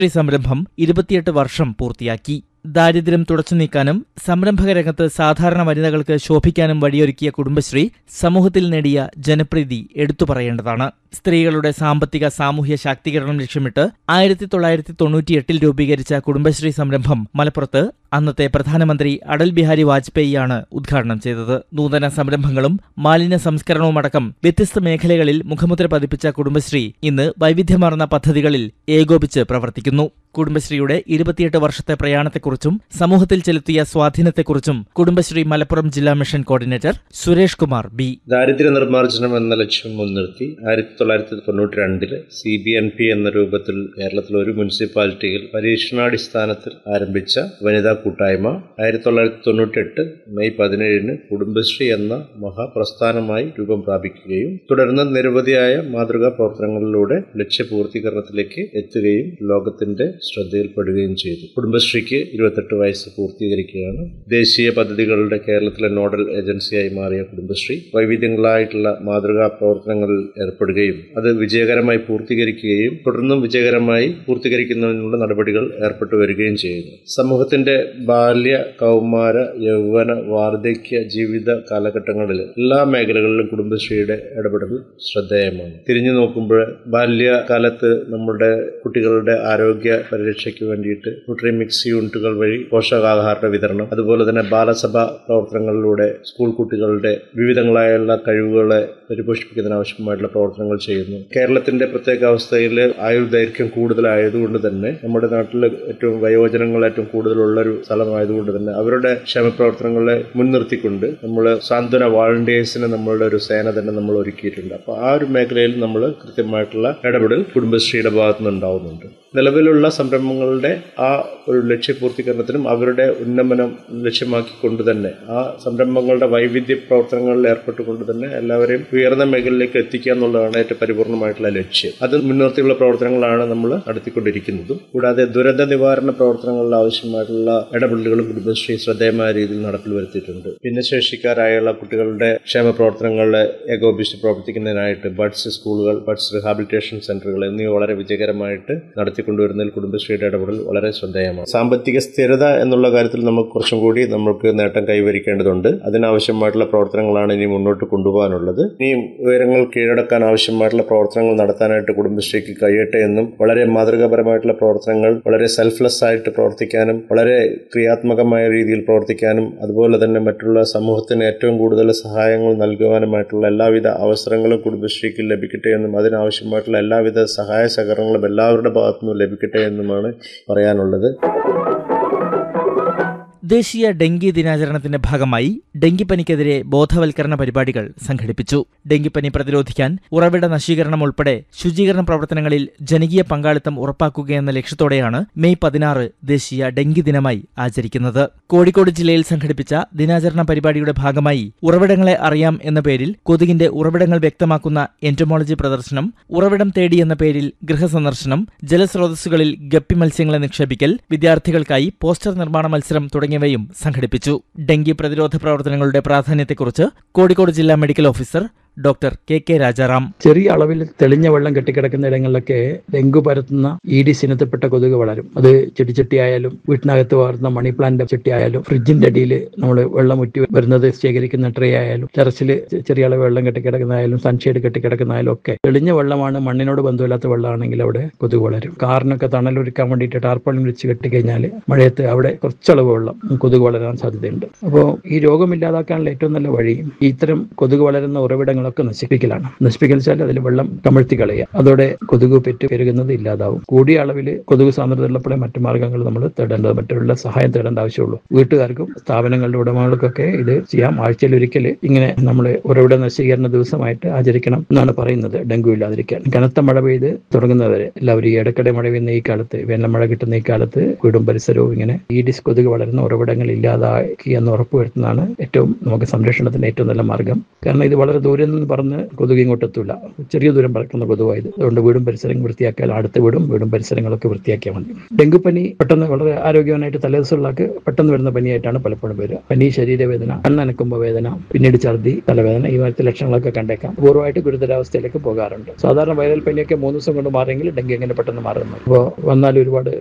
ഈ സംരംഭം ഇരുപത്തിയെട്ട് വർഷം പൂർത്തിയാക്കി ദാരിദ്ര്യം തുടച്ചു നീക്കാനും സംരംഭക രംഗത്ത് സാധാരണ വനിതകൾക്ക് ശോഭിക്കാനും വഴിയൊരുക്കിയ കുടുംബശ്രീ സമൂഹത്തിൽ നേടിയ ജനപ്രീതി എടുത്തു പറയേണ്ടതാണ് സ്ത്രീകളുടെ സാമ്പത്തിക സാമൂഹ്യ ശാക്തീകരണം ലക്ഷ്യമിട്ട് ആയിരത്തി തൊള്ളായിരത്തി തൊണ്ണൂറ്റിയെട്ടിൽ രൂപീകരിച്ച കുടുംബശ്രീ സംരംഭം മലപ്പുറത്ത് അന്നത്തെ പ്രധാനമന്ത്രി അടൽ ബിഹാരി വാജ്പേയിയാണ് ഉദ്ഘാടനം ചെയ്തത് നൂതന സംരംഭങ്ങളും മാലിന്യ സംസ്കരണവുമടക്കം വ്യത്യസ്ത മേഖലകളിൽ മുഖമുദ്ര പതിപ്പിച്ച കുടുംബശ്രീ ഇന്ന് വൈവിധ്യമാർന്ന പദ്ധതികളിൽ ഏകോപിച്ച് പ്രവർത്തിക്കുന്നു കുടുംബശ്രീയുടെ ഇരുപത്തിയെട്ട് വർഷത്തെ പ്രയാണത്തെക്കുറിച്ചും സമൂഹത്തിൽ ചെലുത്തിയ സ്വാധീനത്തെക്കുറിച്ചും കുടുംബശ്രീ മലപ്പുറം ജില്ലാ mission coordinator Suresh Kumar B ദാരിദ്ര്യ നിർമ്മാർജ്ജനം എന്ന ലക്ഷ്യം മുൻനിർത്തി ആയിരത്തി തൊള്ളായിരത്തി തൊണ്ണൂറ്റി രണ്ടില് സി ബി എൻ പി എന്ന രൂപത്തിൽ കേരളത്തിലെ ഒരു മുനിസിപ്പാലിറ്റിയിൽ പരീക്ഷണാടിസ്ഥാനത്തിൽ ആരംഭിച്ച വനിതാ കൂട്ടായ്മ ആയിരത്തി തൊള്ളായിരത്തി തൊണ്ണൂറ്റി എട്ട് മെയ് പതിനേഴിന് കുടുംബശ്രീ എന്ന മഹാപ്രസ്ഥാനമായി രൂപം പ്രാപിക്കുകയും തുടർന്ന് നിരവധിയായ മാതൃകാ പ്രവർത്തനങ്ങളിലൂടെ ലക്ഷ്യപൂർത്തീകരണത്തിലേക്ക് എത്തുകയും ലോകത്തിന്റെ ശ്രദ്ധയിൽപ്പെടുകയും ചെയ്തു കുടുംബശ്രീക്ക് ഇരുപത്തെട്ട് വയസ്സ് പൂർത്തീകരിക്കുകയാണ് ദേശീയ പദ്ധതികളുടെ കേരളത്തിലെ നോഡൽ ഏജൻസിയായി മാറിയ കുടുംബശ്രീ വൈവിധ്യങ്ങളായിട്ടുള്ള മാതൃകാ പ്രവർത്തനങ്ങളിൽ ഏർപ്പെടുകയും അത് വിജയകരമായി പൂർത്തീകരിക്കുകയും തുടർന്നും വിജയകരമായി പൂർത്തീകരിക്കുന്നതിനുള്ള നടപടികൾ ഏർപ്പെട്ടു വരികയും ചെയ്യുന്നു സമൂഹത്തിന്റെ ബാല്യ കൗമാര യൗവന വാർദ്ധക്യ ജീവിത കാലഘട്ടങ്ങളിൽ എല്ലാ മേഖലകളിലും കുടുംബശ്രീയുടെ ഇടപെടൽ ശ്രദ്ധേയമാണ് തിരിഞ്ഞു നോക്കുമ്പോൾ ബാല്യകാലത്ത് നമ്മുടെ കുട്ടികളുടെ ആരോഗ്യ പരിരക്ഷയ്ക്ക് വേണ്ടിയിട്ട് ന്യൂട്രി മിക്സ് യൂണിറ്റുകൾ വഴി പോഷകാഹാര വിതരണം അതുപോലെ തന്നെ ബാലസഭ പ്രവർത്തനങ്ങളിലൂടെ സ്കൂൾ കുട്ടികളുടെ വിവിധങ്ങളായുള്ള കഴിവുകളെ പരിപോഷിപ്പിക്കുന്നതിന് ആവശ്യമായിട്ടുള്ള പ്രവർത്തനങ്ങൾ ചെയ്യുന്നു കേരളത്തിന്റെ പ്രത്യേക അവസ്ഥയിൽ ആയുർദൈർഘ്യം കൂടുതലായതുകൊണ്ട് തന്നെ നമ്മുടെ നാട്ടിൽ ഏറ്റവും വയോജനങ്ങൾ ഏറ്റവും കൂടുതലുള്ള ഒരു സ്ഥലമായതുകൊണ്ട് തന്നെ അവരുടെ ക്ഷേമപ്രവർത്തനങ്ങളെ മുൻനിർത്തിക്കൊണ്ട് നമ്മൾ സാന്ത്വന വാളണ്ടിയേഴ്സിന് നമ്മളുടെ ഒരു സേന തന്നെ നമ്മൾ ഒരുക്കിയിട്ടുണ്ട് അപ്പോൾ ആ ഒരു മേഖലയിൽ നമ്മൾ കൃത്യമായിട്ടുള്ള ഇടപെടൽ കുടുംബശ്രീയുടെ ഭാഗത്തു നിന്ന് ഉണ്ടാവുന്നുണ്ട് നിലവിലുള്ള സംരംഭങ്ങളുടെ ആ ഒരു ലക്ഷ്യപൂർത്തീകരണത്തിനും അവരുടെ ഉന്നമനം ലക്ഷ്യമാക്കിക്കൊണ്ട് തന്നെ ആ സംരംഭങ്ങളുടെ വൈവിധ്യ പ്രവർത്തനങ്ങളിൽ ഏർപ്പെട്ടുകൊണ്ട് തന്നെ എല്ലാവരെയും ഉയർന്ന മേഖലയിലേക്ക് എത്തിക്കുക എന്നുള്ളതാണ് ഏറ്റവും പരിപൂർണമായിട്ടുള്ള ലക്ഷ്യം അത് മുൻനിർത്തിയുള്ള പ്രവർത്തനങ്ങളാണ് നമ്മൾ നടത്തിക്കൊണ്ടിരിക്കുന്നതും കൂടാതെ ദുരന്ത നിവാരണ പ്രവർത്തനങ്ങളിൽ ആവശ്യമായിട്ടുള്ള ഇടപെടലുകളും കുടുംബശ്രീ ശ്രദ്ധേയമായ രീതിയിൽ നടപ്പിൽ വരുത്തിയിട്ടുണ്ട് ഭിന്നശേഷിക്കാരായുള്ള കുട്ടികളുടെ ക്ഷേമ പ്രവർത്തനങ്ങളെ ഏകോപിച്ച് പ്രവർത്തിക്കുന്നതിനായിട്ട് ബഡ്സ് സ്കൂളുകൾ ബഡ്സ് റിഹാബിലിറ്റേഷൻ സെന്ററുകൾ എന്നിവ വളരെ വിജയകരമായിട്ട് നടത്തിക്കൊണ്ടുവരുന്നതിൽ കുടുംബശ്രീയുടെ ഇടപെടൽ വളരെ ശ്രദ്ധേയമാണ് സാമ്പത്തിക സ്ഥിരത എന്നുള്ള കാര്യത്തിൽ നമുക്ക് കുറച്ചും കൂടി നമുക്ക് നേട്ടം കൈവരിക്കേണ്ടതുണ്ട് അതിനാവശ്യമായിട്ടുള്ള പ്രവർത്തനങ്ങളാണ് ഇനി മുന്നോട്ട് കൊണ്ടുപോകാനുള്ളത് ഇനിയും ഉയരങ്ങൾ കീഴടക്കാൻ ആവശ്യമായിട്ടുള്ള പ്രവർത്തനങ്ങൾ നടത്താനായിട്ട് കുടുംബശ്രീക്ക് കഴിയട്ടെ എന്നും വളരെ മാതൃകാപരമായിട്ടുള്ള പ്രവർത്തനങ്ങൾ വളരെ സെൽഫ്ലെസ് ആയിട്ട് പ്രവർത്തിക്കാനും വളരെ ക്രിയാത്മകമായ രീതിയിൽ പ്രവർത്തിക്കാനും അതുപോലെ തന്നെ മറ്റുള്ള സമൂഹത്തിന് ഏറ്റവും കൂടുതൽ സഹായങ്ങൾ നൽകുവാനുമായിട്ടുള്ള എല്ലാവിധ അവസരങ്ങളും കുടുംബശ്രീക്ക് ലഭിക്കട്ടെ എന്നും അതിനാവശ്യമായിട്ടുള്ള എല്ലാവിധ സഹായ സഹകരണങ്ങളും എല്ലാവരുടെ ഭാഗത്തുനിന്നും ലഭിക്കട്ടെ എന്നുമാണ് പറയാനുള്ളത് ദേശീയ ഡെങ്കി ദിനാചരണത്തിന്റെ ഭാഗമായി ഡെങ്കിപ്പനിക്കെതിരെ ബോധവൽക്കരണ പരിപാടികൾ സംഘടിപ്പിച്ചു ഡെങ്കിപ്പനി പ്രതിരോധിക്കാൻ ഉറവിട നശീകരണം ഉൾപ്പെടെ ശുചീകരണ പ്രവർത്തനങ്ങളിൽ ജനകീയ പങ്കാളിത്തം ഉറപ്പാക്കുകയെന്ന ലക്ഷ്യത്തോടെയാണ് മെയ് പതിനാറ് ദേശീയ ഡെങ്കി ദിനമായി ആചരിക്കുന്നത് കോഴിക്കോട് ജില്ലയിൽ സംഘടിപ്പിച്ച ദിനാചരണ പരിപാടിയുടെ ഭാഗമായി ഉറവിടങ്ങളെ അറിയാം എന്ന പേരിൽ കൊതുകിന്റെ ഉറവിടങ്ങൾ വ്യക്തമാക്കുന്ന എന്റോമോളജി പ്രദർശനം ഉറവിടം തേടി എന്ന പേരിൽ ഗൃഹസന്ദർശനം ജലസ്രോതസ്സുകളിൽ ഗപ്പി മത്സ്യങ്ങളെ നിക്ഷേപിക്കൽ വിദ്യാർത്ഥികൾക്കായി പോസ്റ്റർ നിർമ്മാണ മത്സരം തുടങ്ങിയവയും സംഘടിപ്പിച്ചു ഡെങ്കി പ്രതിരോധ പ്രവർത്തനങ്ങളുടെ പ്രാധാന്യത്തെക്കുറിച്ച് കോഴിക്കോട് ജില്ലാ medical officer doctor K K Rajaram ചെറിയ അളവിൽ തെളിഞ്ഞ വെള്ളം കെട്ടിക്കിടക്കുന്ന ഇടങ്ങളിലൊക്കെ ഡെങ്കു പരത്തുന്ന ഈഡിസ് ഇനത്തിൽപ്പെട്ട കൊതുക് വളരും അത് ചെടിച്ചട്ടി ആയാലും വീട്ടിനകത്ത് വളർന്ന മണി പ്ലാന്റ് ചെട്ടി ആയാലും ഫ്രിഡ്ജിന്റെ അടിയിൽ നമ്മൾ വെള്ളം ഉറ്റി വരുന്നത് ശേഖരിക്കുന്ന ട്രേ ആയാലും ടെറസിൽ ചെറിയ അളവ് വെള്ളം കെട്ടിക്കിടക്കുന്നതായാലും സൺഷെയ്ഡ് കെട്ടിക്കിടക്കുന്നതായാലും ഒക്കെ തെളിഞ്ഞ വെള്ളമാണ് മണ്ണിനോട് ബന്ധമില്ലാത്ത വെള്ളമാണെങ്കിൽ അവിടെ കൊതുക് വളരും കാറിനൊക്കെ തണലൊരുക്കാൻ വേണ്ടിയിട്ട് ടാർപ്പാളിൽ വെച്ച് കെട്ടിക്കഴിഞ്ഞാൽ മഴയത്ത് അവിടെ കുറച്ചളവ് വെള്ളം കൊതുക് വളരാൻ സാധ്യതയുണ്ട് അപ്പോൾ ഈ രോഗം ഇല്ലാതാക്കാനുള്ള ഏറ്റവും നല്ല വഴി ഇത്തരം കൊതുക് വളരുന്ന ഉറവിടങ്ങളൊക്കെ നശിപ്പിക്കലാണ് നശിപ്പിക്കൽ വെച്ചാൽ അതിൽ വെള്ളം കമഴ്ത്തി കളയുക അതോടെ കൊതുക് പെറ്റ് പെരുകുന്നത് ഇല്ലാതാവും കൂടിയ അളവിൽ കൊതുക് സാന്ദ്രത ഉള്ളപ്പോഴേ മറ്റു മാർഗ്ഗങ്ങൾ നമ്മൾ തേടേണ്ടത് മറ്റുള്ള സഹായം തേടേണ്ട ആവശ്യമുള്ളൂ വീട്ടുകാർക്കും സ്ഥാപനങ്ങളുടെ ഉടമകൾക്കൊക്കെ ഇത് ചെയ്യാം ആഴ്ചയിൽ ഒരിക്കൽ ഇങ്ങനെ നമ്മൾ ഉറവിട നശീകരണ ദിവസമായിട്ട് ആചരിക്കണം എന്നാണ് പറയുന്നത് ഡെങ്കു ഇല്ലാതിരിക്കാൻ കനത്ത മഴ പെയ്ത് തുടങ്ങുന്നവരെ എല്ലാവരും ഈ ഇടയ്ക്കിടെ മഴ പെയ്യുന്ന ഈ കാലത്ത് വേനൽമഴ കിട്ടുന്ന ഈ കാലത്ത് വീടും പരിസരവും ഇങ്ങനെ ഈഡിസ് കൊതുക് വളരുന്ന ഉറവിടങ്ങൾ ഇല്ലാതാക്കി എന്ന് ഉറപ്പുവരുത്തുന്നതാണ് ഏറ്റവും നമുക്ക് സംരക്ഷണത്തിന് ഏറ്റവും നല്ല മാർഗം കാരണം ഇത് വളരെ ദൂരെ എന്ന് പറഞ്ഞ് കൊതുക് ഇങ്ങോട്ട് എത്തൂല ചെറിയ ദൂരം പറക്കുന്ന കൊതുവായത് അതുകൊണ്ട് വീടും പരിസരവും വൃത്തിയാക്കിയാൽ അടുത്ത വീടും വീടും പരിസരങ്ങളൊക്കെ വൃത്തിയാക്കിയാൽ മതി ഡെങ്കുപ്പനി പെട്ടെന്ന് വളരെ ആരോഗ്യവാനായിട്ട് തലേദിവസമുള്ളക്ക് പെട്ടെന്ന് വരുന്ന പനിയായിട്ടാണ് പലപ്പോഴും വരിക പനി ശരീരവേദന കണ്ണനക്കുമ്പോൾ വേദന പിന്നീട് ഛർദി തലവേദന ഈ മാതിരത്തെ ലക്ഷണങ്ങളൊക്കെ കണ്ടേക്കാം പൂർവ്വമായിട്ട് ഗുരുതരാവസ്ഥയിലേക്ക് പോകാറുണ്ട് സാധാരണ വൈറൽ പനിയൊക്കെ മൂന്ന് ദിവസം കൊണ്ട് മാറിയെങ്കിൽ ഡെങ്കി എങ്ങനെ പെട്ടെന്ന് മാറുന്നു അപ്പോൾ വന്നാൽ ഒരുപാട്